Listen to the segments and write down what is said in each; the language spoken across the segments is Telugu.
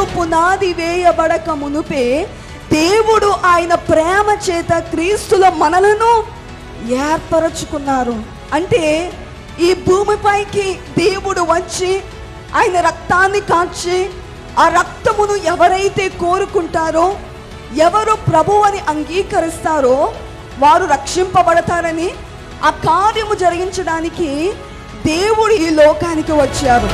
పునాది వేయబడక మునుపే దేవుడు ఆయన ప్రేమ చేత క్రీస్తుల మనలను ఏర్పరచుకున్నారు అంటే ఈ భూమిపైకి దేవుడు వచ్చి ఆయన రక్తాన్ని కాచి ఆ రక్తమును ఎవరైతే కోరుకుంటారో ఎవరు ప్రభు అని అంగీకరిస్తారో వారు రక్షింపబడతారని ఆ కార్యము జరిగించడానికి దేవుడు ఈ లోకానికి వచ్చారు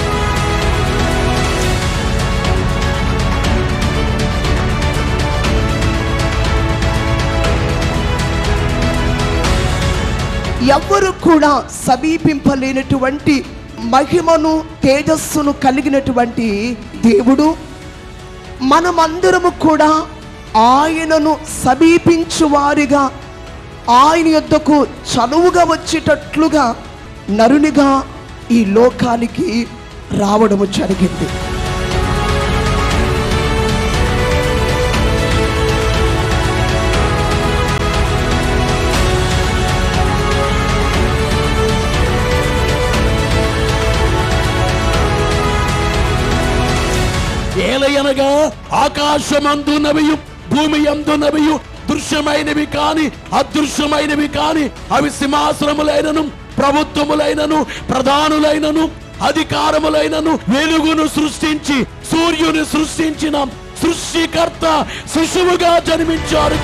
ఎవ్వరు కూడా సమీపింపలేనటువంటి మహిమను తేజస్సును కలిగినటువంటి దేవుడు మనమందరము కూడా ఆయనను సమీపించువారిగా ఆయన యొద్దకు చనువుగా వచ్చేటట్లుగా నరునిగా ఈ లోకానికి రావడము జరిగింది ఏలయనగా ఆకాశమందునవియు భూమి అందునవియు దృశ్యమైనవి కాని అదృశ్యమైనవి కాని అవి సింహాసనములైనను ప్రభుత్వములైనను ప్రధానులైనను అధికారములైనను వెలుగును సృష్టించి సూర్యుని సృష్టించిన సృష్టికర్త శిశువుగా జన్మించారు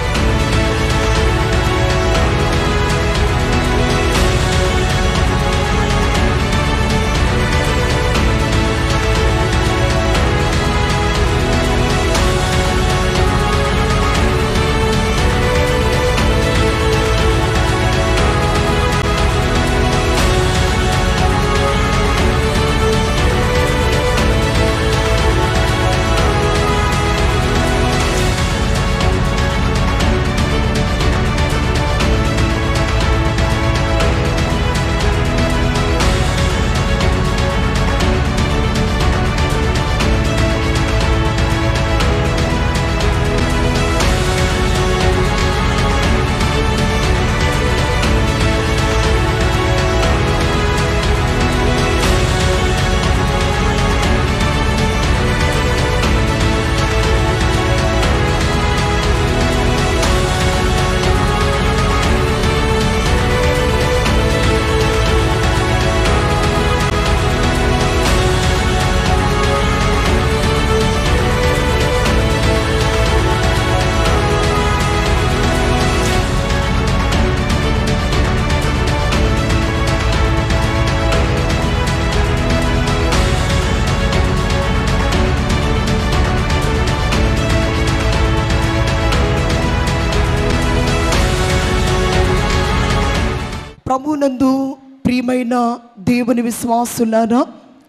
ప్రభునందు ప్రియమైన దేవుని విశ్వాసులారా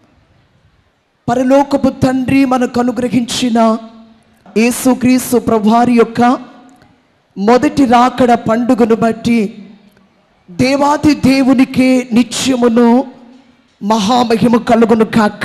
పరలోకపు తండ్రి మనకు అనుగ్రహించిన యేసుక్రీస్తు ప్రభువారి యొక్క మొదటి రాకడ పండుగను బట్టి దేవాది దేవునికే నిత్యమును మహామహిమ కలుగును కాక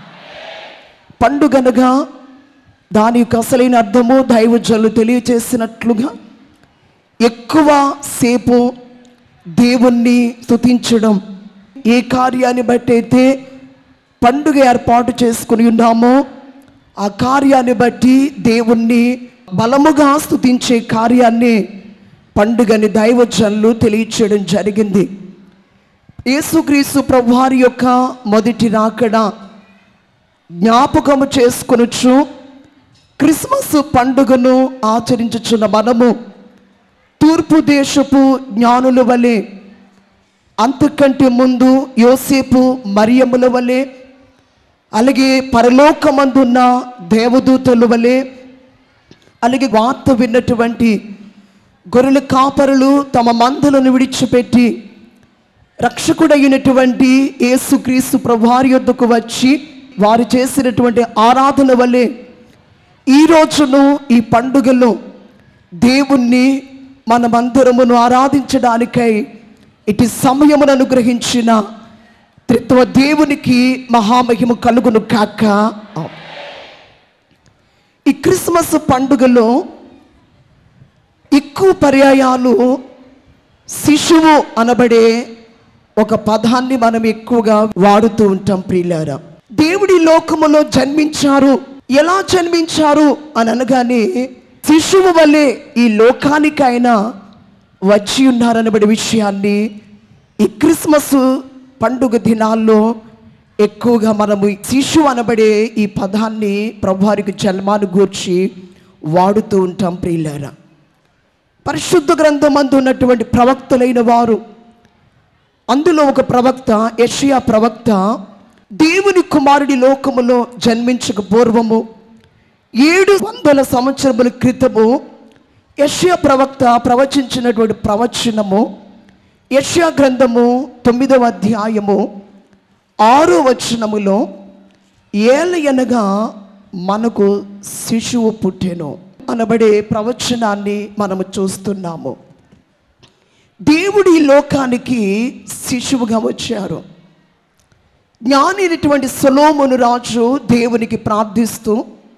పండుగనగా దాని యొక్క అసలైన అర్థము దైవజనులు తెలియచేసినట్లుగా ఎక్కువ సేపు దేవుణ్ణి స్తుతించడం ఏ కార్యాన్ని బట్టి అయితే పండుగ ఏర్పాటు చేసుకుని ఉన్నామో ఆ కార్యాన్ని బట్టి దేవుణ్ణి బలముగా స్తుతించే కార్యాన్ని పండుగని దైవజనులు తెలియచేయడం జరిగింది యేసుక్రీస్తు ప్రభువారి యొక్క మొదటి రాకడ జ్ఞాపకము చేసుకొనుచు క్రిస్మస్ పండుగను ఆచరించుచున్న మనము తూర్పు దేశపు జ్ఞానుల వలె అంతకంటే ముందు యోసేపు మరియముల వలె అలాగే పరలోకమందున్న దేవదూతల వలె అలాగే వార్త విన్నటువంటి గొర్రెల కాపరులు తమ మందులను విడిచిపెట్టి రక్షకుడైనటువంటి యేసుక్రీస్తు ప్రభువారి యొద్దకు వచ్చి వారు చేసినటువంటి ఆరాధన వలె ఈ రోజును ఈ పండుగలో దేవుణ్ణి మనమందరమును ఆరాధించడానికై ఇటు సమయమును అనుగ్రహించిన త్రిత్వ దేవునికి మహామహిమ కలుగును కాక ఈ క్రిస్మస్ పండుగలో ఎక్కువ పర్యాయాలు శిశువు అనబడే ఒక పదాన్ని మనం ఎక్కువగా వాడుతూ ఉంటాం ప్రియులారా దేవుడి లోకములో జన్మించారు ఎలా జన్మించారు అని అనగానే శిశువు వల్లే ఈ లోకానికి ఆయన వచ్చి ఉన్నారనబడి విషయాన్ని ఈ క్రిస్మస్ పండుగ దినాల్లో ఎక్కువగా మనము శిశువు అనబడే ఈ పదాన్ని ప్రభువారికి జన్మాను గూర్చి వాడుతూ ఉంటాం ప్రియులారా పరిశుద్ధ గ్రంథమందు ఉన్నటువంటి ప్రవక్తలైన వారు అందులో ఒక ప్రవక్త యెషయా ప్రవక్త దేవుని కుమారుడి లోకములో జన్మించక పూర్వము ఏడు వందల సంవత్సరముల క్రితము యెషయా ప్రవక్త ప్రవచించినటువంటి ప్రవచనము యెషయా గ్రంథము తొమ్మిదవ అధ్యాయము ఆరో వచనములో ఏలయనగా మనకు శిశువు పుట్టెను అనబడే ప్రవచనాన్ని మనము చూస్తున్నాము దేవుడు ఈ లోకానికి శిశువుగా వచ్చారు జ్ఞాని అయినటువంటి సొలోమును రాజు దేవునికి ప్రార్థిస్తూ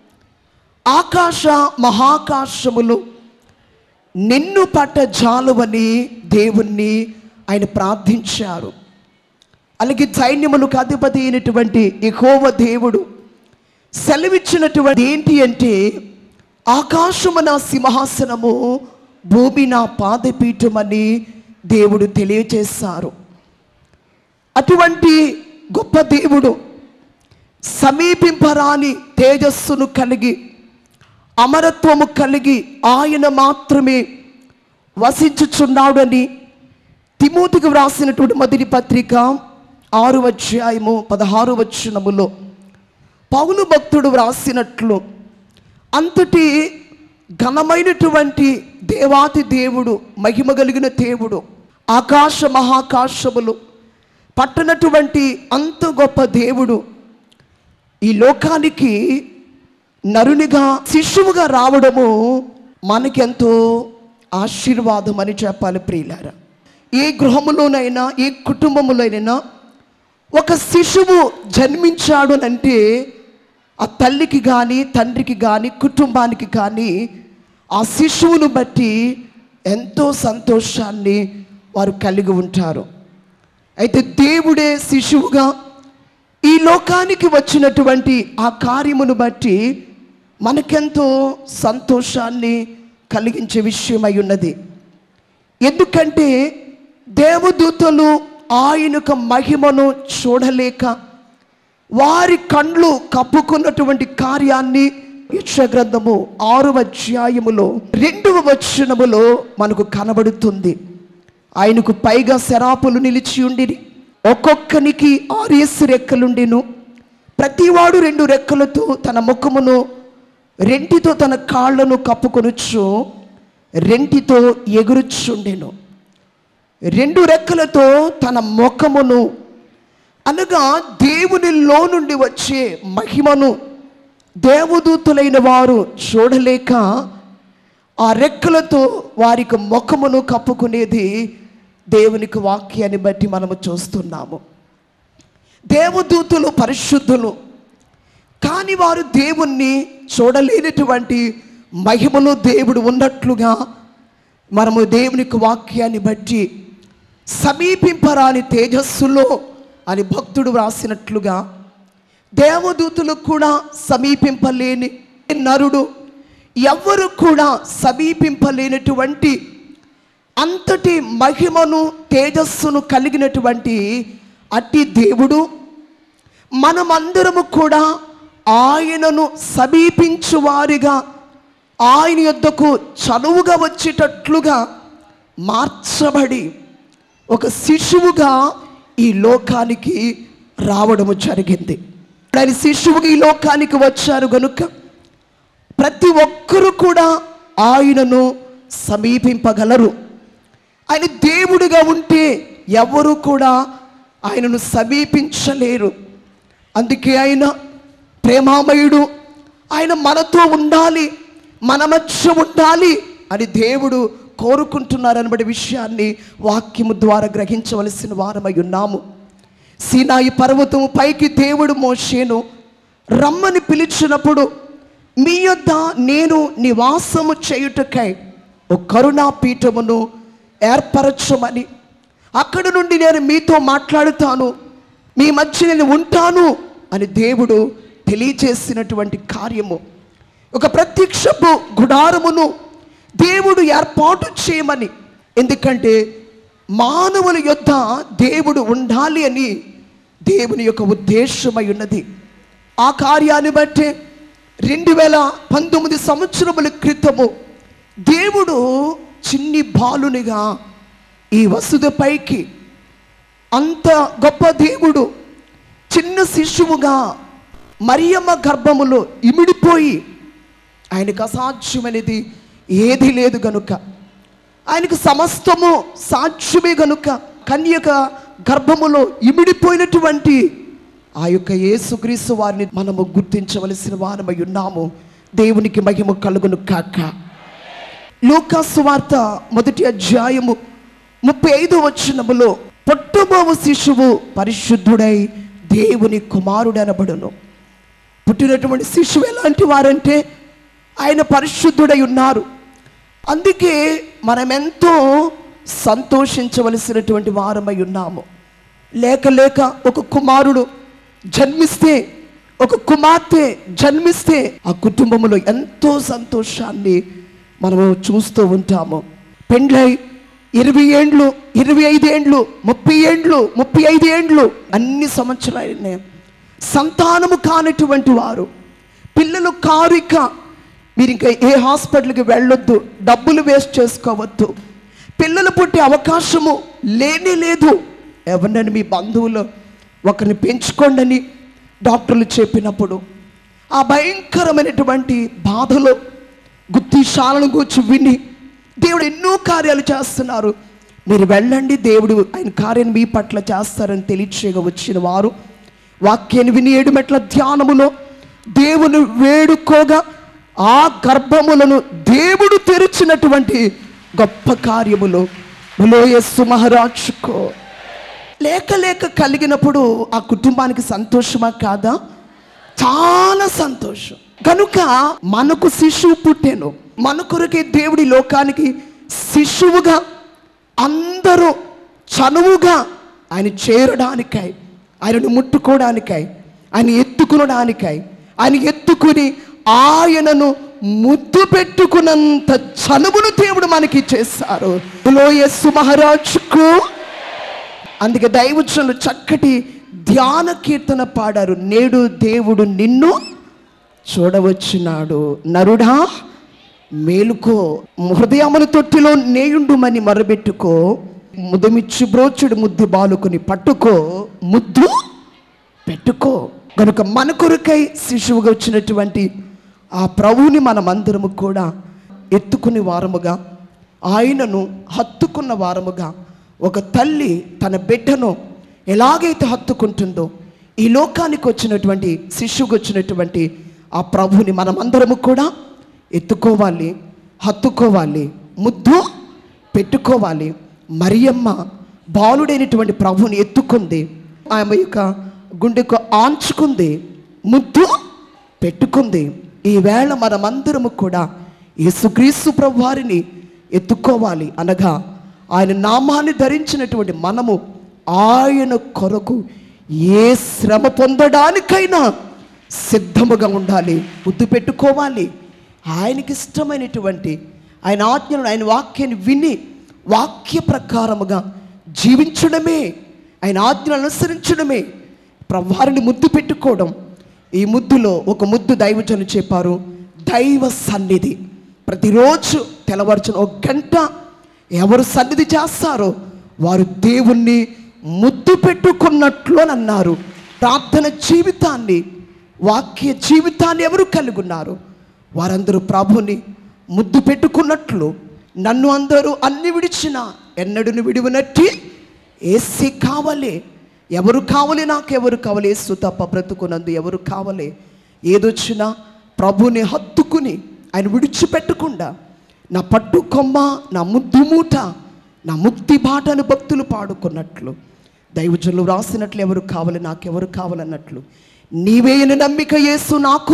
ఆకాశ మహాకాశములు నిన్ను పట్ట జాలువని దేవుణ్ణి ఆయన ప్రార్థించారు అలాగే సైన్యములకు అధిపతి అయినటువంటి యెహోవ దేవుడు సెలవిచ్చినటువంటి ఏంటి అంటే ఆకాశము నా సింహాసనము భూమి నా పాదపీఠమని దేవుడు తెలియచేశారు అటువంటి గొప్ప దేవుడు సమీపింపరాని తేజస్సును కలిగి అమరత్వము కలిగి ఆయన మాత్రమే వసించుచున్నాడని తిమోతికి వ్రాసినటువంటి మొదటి పత్రిక ఆరు అధ్యాయము పదహారు వచనములో పౌలు భక్తుడు వ్రాసినట్లు అంతటి ఘనమైనటువంటి దేవాతి దేవుడు మహిమ కలిగిన దేవుడు ఆకాశ మహాకాశములు పట్టనటువంటి అంత గొప్ప దేవుడు ఈ లోకానికి నరునిగా శిశువుగా రావడము మనకెంతో ఆశీర్వాదం అని చెప్పాలి ప్రియులారా ఏ గృహములోనైనా ఏ కుటుంబములోనైనా ఒక శిశువు జన్మించాడు అంటే ఆ తల్లికి కానీ తండ్రికి కానీ కుటుంబానికి కానీ ఆ శిశువును బట్టి ఎంతో సంతోషాన్ని వారు కలిగి ఉంటారు అయితే దేవుడే శిశువుగా ఈ లోకానికి వచ్చినటువంటి ఆ కార్యమును బట్టి మనకెంతో సంతోషాన్ని కలిగించే విషయమై ఉన్నది ఎందుకంటే దేవదూతలు ఆయన యొక్క మహిమను చూడలేక వారి కండ్లు కప్పుకున్నటువంటి కార్యాన్ని యక్ష గ్రంథము ఆరు అధ్యాయములో రెండవ వచనములో మనకు కనబడుతుంది ఆయనకు పైగా శరాపులు నిలిచి ఉండిరి ఒక్కొక్కనికి ఆరేసి రెక్కలుండెను ప్రతివాడు రెండు రెక్కలతో తన ముఖమును రెంటితో తన కాళ్ళను కప్పుకొనుచు రెంటితో ఎగురుచుండెను రెండు రెక్కలతో తన ముఖమును అనగా దేవునిలో నుండి వచ్చే మహిమను దేవదూతులైన వారు చూడలేక ఆ రెక్కలతో వారికి ముఖమును కప్పుకునేది దేవునికి వాక్యాన్ని బట్టి మనము చూస్తున్నాము దేవదూతులు పరిశుద్ధులు కానీ వారు దేవుణ్ణి చూడలేనటువంటి మహిమలో దేవుడు ఉన్నట్లుగా మనము దేవునికి వాక్యాన్ని బట్టి సమీపింపరాని తేజస్సులో అని భక్తుడు వ్రాసినట్లుగా దేవదూతులు కూడా సమీపింపలేని నరుడు ఎవ్వరు కూడా సమీపింపలేనటువంటి అంతటి మహిమను తేజస్సును కలిగినటువంటి అట్టి దేవుడు మనమందరము కూడా ఆయనను సమీపించు వారిగా ఆయన యొద్దకు చనువుగా వచ్చేటట్లుగా మార్చబడి ఒక శిశువుగా ఈ లోకానికి రావడము జరిగింది ఆయన శిశువుగా ఈ లోకానికి వచ్చారు గనుక ప్రతి ఒక్కరూ కూడా ఆయనను సమీపింపగలరు ఆయన దేవుడిగా ఉంటే ఎవరు కూడా ఆయనను సమీపించలేరు అందుకే ఆయన ప్రేమామయుడు ఆయన మనతో ఉండాలి మన మధ్య ఉండాలి అని దేవుడు కోరుకుంటున్నారనబడి విషయాన్ని వాక్యము ద్వారా గ్రహించవలసిన వారమై ఉన్నాము సీనాయి పర్వతము పైకి దేవుడు మోషేను రమ్మని పిలిచినప్పుడు మీ యొద్ద నేను నివాసము చేయుటకై ఒక కరుణా పీఠమును ఏర్పరచమని అక్కడ నుండి నేను మీతో మాట్లాడుతాను మీ మధ్య నేను ఉంటాను అని దేవుడు తెలియచేసినటువంటి కార్యము ఒక ప్రత్యక్షపు గుడారమును దేవుడు ఏర్పాటు చేయమని ఎందుకంటే మానవుల యొద్ద దేవుడు ఉండాలి అని దేవుని యొక్క ఉద్దేశమై ఉన్నది ఆ కార్యాన్ని బట్టి రెండు వేల పంతొమ్మిది సంవత్సరముల క్రితము దేవుడు చిన్ని బాలునిగా ఈ వసుదపైకి అంత గొప్ప దేవుడు చిన్న శిశువుగా మరియమ్మ గర్భములో ఇమిడిపోయి ఆయనకు అసాధ్యమనేది ఏది లేదు గనుక ఆయనకు సమస్తము సాధ్యమే గనుక కన్యక గర్భములో ఇమిడిపోయినటువంటి ఆ యొక్క యేసుక్రీస్తు వారిని మనము గుర్తించవలసిన వారమై ఉన్నాము దేవునికి మహిమ కలుగును కాక లూకాసు వార్త మొదటి అధ్యాయము ముప్పై ఐదు వచనములో పుట్టబోవు శిశువు పరిశుద్ధుడై దేవుని కుమారుడనబడును పుట్టినటువంటి శిశువు ఎలాంటి వారంటే ఆయన పరిశుద్ధుడై ఉన్నారు అందుకే మనమెంతో సంతోషించవలసినటువంటి వారమై ఉన్నాము లేక లేక ఒక కుమారుడు జన్మిస్తే ఒక కుమార్తె జన్మిస్తే ఆ కుటుంబంలో ఎంతో సంతోషాన్ని మనము చూస్తూ ఉంటాము పెండ్లై ఇరవై ఏండ్లు ఇరవై ఐదు ఏండ్లు ముప్పై ఏండ్లు ముప్పై ఐదు ఏండ్లు అన్ని సంవత్సరాలనే సంతానము కానటువంటి వారు పిల్లలు కారిక మీరు ఇంకా ఏ హాస్పిటల్కి వెళ్ళొద్దు డబ్బులు వేస్ట్ చేసుకోవద్దు పిల్లలు పుట్టే అవకాశము లేనే లేదు ఎవరినని మీ బంధువులు ఒకరిని పెంచుకోండి డాక్టర్లు చెప్పినప్పుడు ఆ భయంకరమైనటువంటి బాధలో గుత్తిశాలను కూర్చి విని దేవుడు ఎన్నో కార్యాలు చేస్తున్నారు మీరు వెళ్ళండి దేవుడు ఆయన కార్యాన్ని మీ పట్ల చేస్తారని తెలియచేయగా వచ్చిన వారు వాక్యాన్ని విని ఏడు మెట్ల ధ్యానములో దేవుని వేడుకోగా ఆ గర్భములను దేవుడు తెరిచినటువంటి గొప్ప కార్యములు బులోయస్సు మహారాజుకో లేక లేక కలిగినప్పుడు ఆ కుటుంబానికి సంతోషమా కాదా చాలా సంతోషం కనుక మనకు శిశువు పుట్టాను మన కొరకే దేవుడి లోకానికి శిశువుగా అందరూ చనువుగా ఆయన చేరడానికై ఆయనను ముట్టుకోవడానికై ఆయన ఎత్తుకునడానికై ఆయన ఎత్తుకుని ఆయనను ముద్దు పెట్టుకున్నంత చనువును దేవుడు మనకి చేశారు లోయస్సు మహారాజుకు అందుకే దైవచనులు చక్కటి ధ్యాన కీర్తన పాడారు నేడు దేవుడు నిన్ను చూడవచ్చున్నాడు నరుడా మేలుకో హృదయముల తొట్టిలో నేయుండుమని మరబెట్టుకో ముదమిచ్చి బ్రోచుడు ముద్దు బాలుకుని పట్టుకో ముద్దు పెట్టుకో కనుక మన కొరకై శిశువుగా వచ్చినటువంటి ఆ ప్రభువుని మనమందరము కూడా ఎత్తుకుని వారముగా ఆయనను హత్తుకున్న వారముగా ఒక తల్లి తన బిడ్డను ఎలాగైతే హత్తుకుంటుందో ఈ లోకానికి వచ్చినటువంటి శిశువుకి వచ్చినటువంటి ఆ ప్రభుని మనమందరము కూడా ఎత్తుకోవాలి హత్తుకోవాలి ముద్దు పెట్టుకోవాలి మరియమ్మ బాలుడైనటువంటి ప్రభుని ఎత్తుకుంది ఆమె యొక్క గుండెకు ఆంచుకుంది ముద్దు పెట్టుకుంది ఈవేళ మనమందరము కూడా యేసుక్రీస్తు ప్రభు వారిని ఎత్తుకోవాలి అనగా ఆయన నామాన్ని ధరించినటువంటి మనము ఆయన కొరకు ఏ శ్రమ పొందడానికైనా సిద్ధముగా ఉండాలి ముద్దు పెట్టుకోవాలి ఆయనకి ఇష్టమైనటువంటి ఆయన ఆజ్ఞలను ఆయన వాక్యాన్ని విని వాక్య ప్రకారముగా జీవించడమే ఆయన ఆజ్ఞలను అనుసరించడమే వారిని ముద్దు పెట్టుకోవడం ఈ ముద్దులో ఒక ముద్దు దైవజను చెప్పారు దైవ సన్నిధి ప్రతిరోజు తెల్లవారుచున ఒక గంట ఎవరు సన్నిధి చేస్తారో వారు దేవుణ్ణి ముద్దు పెట్టుకున్నట్లు అని అన్నారు ప్రార్థన జీవితాన్ని వాక్య జీవితాన్ని ఎవరు కలిగి ఉన్నారు వారందరూ ప్రభుని ముద్దు పెట్టుకున్నట్లు నన్ను అందరూ అన్ని విడిచిన ఎన్నడును విడివనట్టి ఏసీ కావాలి ఎవరు కావాలి నాకు ఎవరు కావాలి ఏసు తప్ప బ్రతుకునందు ఎవరు కావాలి ఏదొచ్చినా ప్రభుని హత్తుకుని ఆయన విడిచిపెట్టకుండా నా పట్టు కొమ్మ నా ముద్దు మూట నా ముక్తి బాటను భక్తులు పాడుకున్నట్లు దైవజనులు రాసినట్లు ఎవరు కావాలి నాకెవరు కావాలన్నట్లు నీవేయని నమ్మిక యేసు నాకు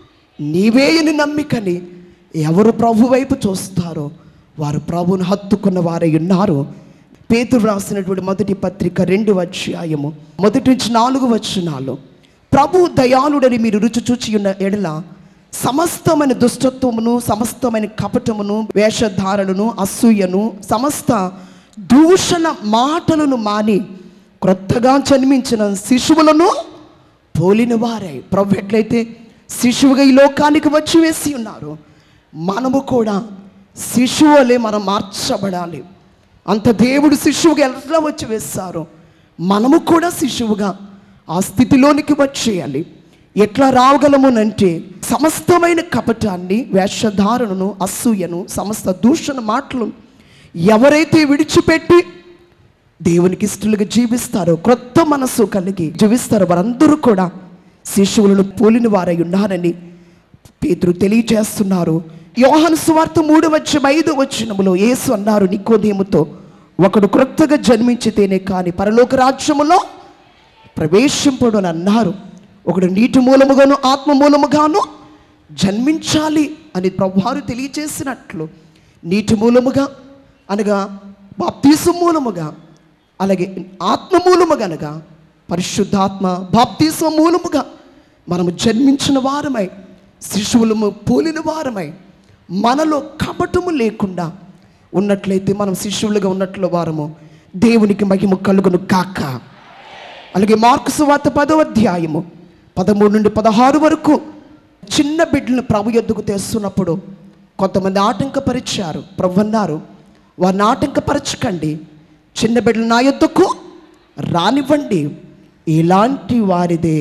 నీవేయని నమ్మికని ఎవరు ప్రభు వైపు చూస్తారో వారు ప్రభువును హత్తుకున్న వారై ఉన్నారు పేతురు రాసినటువంటి మొదటి పత్రిక రెండు అధ్యాయము మొదటి నుంచి నాలుగు వచనాలు ప్రభు దయాళుడని మీరు రుచి చూచి ఉన్న ఎడల సమస్తమైన దుష్టత్వమును సమస్తమైన కపటమును వేషధారణను అసూయను సమస్త దూషణ మాటలను మాని క్రొత్తగా జన్మించిన శిశువులను పోలిన వారై ప్రభు ఎట్లయితే శిశువుగా ఈ లోకానికి వచ్చి వేసి ఉన్నారు మనము కూడా శిశువులే మనం మార్చబడాలి అంత దేవుడు శిశువుగా ఎట్లా వచ్చి వేస్తారు మనము కూడా శిశువుగా ఆ స్థితిలోనికి వచ్చేయాలి ఎట్లా రావగలమునంటే సమస్తమైన కపటాన్ని వేషధారణను అసూయను సమస్త దూషణ మాటలు ఎవరైతే విడిచిపెట్టి దేవునికి ఇష్టలుగా జీవిస్తారో క్రొత్త మనస్సు కలిగి జీవిస్తారో వారందరూ కూడా శిశువులను పోలిన వారై ఉన్నారని పేతురు తెలియజేస్తున్నారు యోహాను సువార్త మూడు వచ్చి ఐదు వచ్చినములో యేసు అన్నారు నికోదేముతో ఒకడు క్రొత్తగా జన్మించితేనే కానీ పరలోక రాజ్యములో ప్రవేశింపడు అని అన్నారు ఒకడు నీటి మూలముగాను ఆత్మ మూలముగాను జన్మించాలి అని ప్రభువారు తెలియజేసినట్లు నీటి మూలముగా అనగా బాప్తీసు మూలముగా అలాగే ఆత్మ మూలముగా అనగా పరిశుద్ధాత్మ బాప్తీసు మూలముగా మనము జన్మించిన వారమై శిశువులము పోలిన వారమై మనలో కపటము లేకుండా ఉన్నట్లయితే మనం శిశువులుగా ఉన్నట్లు వారము దేవునికి మహిమ కలుగును కాక అలాగే మార్కు సువార్త పదో అధ్యాయము పదమూడు నుండి పదహారు వరకు చిన్న బిడ్డలను ప్రభు ఎద్దుకు తెస్తున్నప్పుడు కొంతమంది ఆటంకపరిచారు ప్రభు అన్నారు వారిని ఆటంకపరచకండి చిన్న బిడ్డలు నా యొద్దకు రానివ్వండి ఇలాంటి వారిదే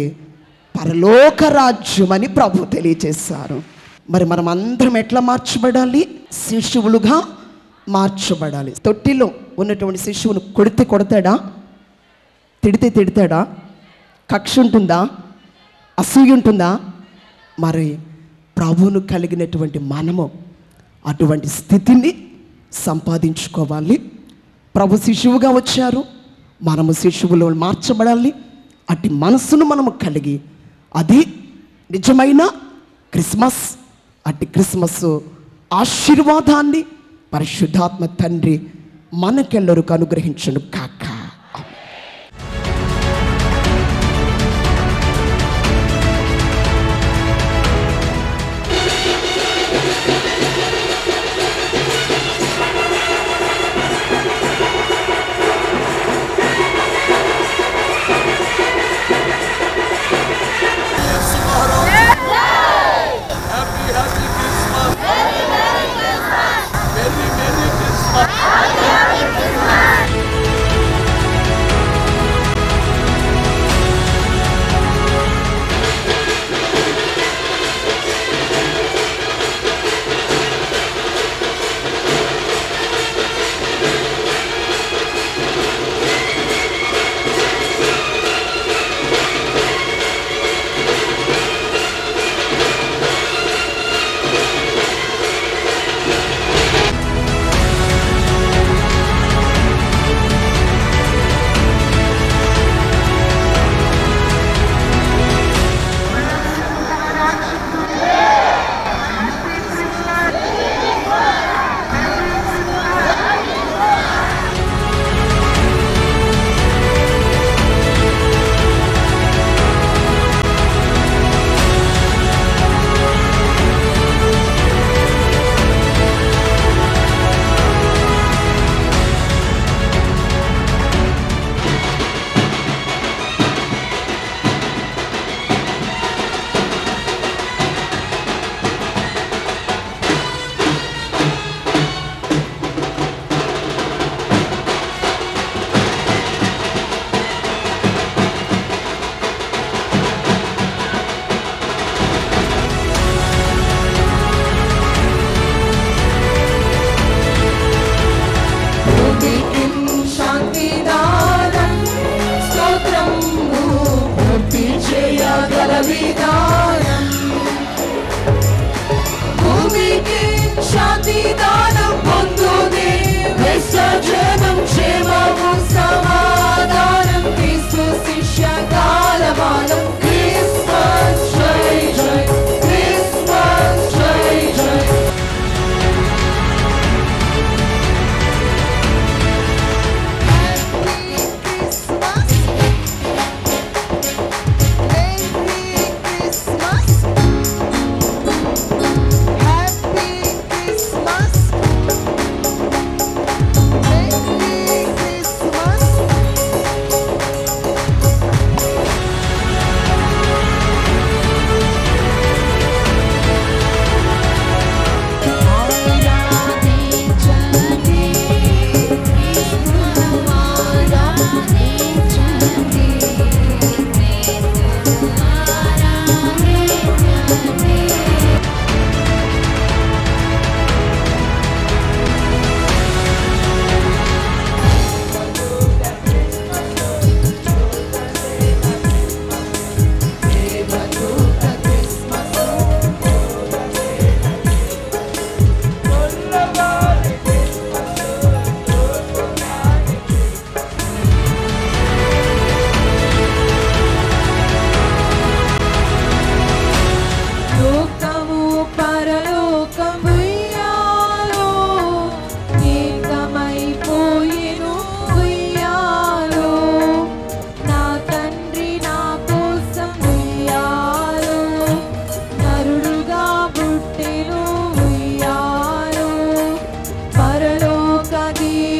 పరలోక రాజ్యం అని ప్రభు తెలియచేశారు మరి మనం అందరం ఎట్లా మార్చబడాలి శిశువులుగా మార్చబడాలి తొట్టిలో ఉన్నటువంటి శిశువును కొడితే కొడతాడా తిడితే తిడతాడా కక్ష ఉంటుందా అసూయ ఉంటుందా మరి ప్రభువును కలిగినటువంటి మనము అటువంటి స్థితిని సంపాదించుకోవాలి ప్రభు శిశువుగా వచ్చారు మనము శిశువులో మార్చబడాలి అట్టి మనస్సును మనము కలిగి అది నిజమైన క్రిస్మస్ అట్టి క్రిస్మస్ ఆశీర్వాదాన్ని పరిశుద్ధాత్మ తండ్రి మనకెల్లరికి అనుగ్రహించను కాక Happy, happy Christmas. Very, Merry Christmas. ఉన్నది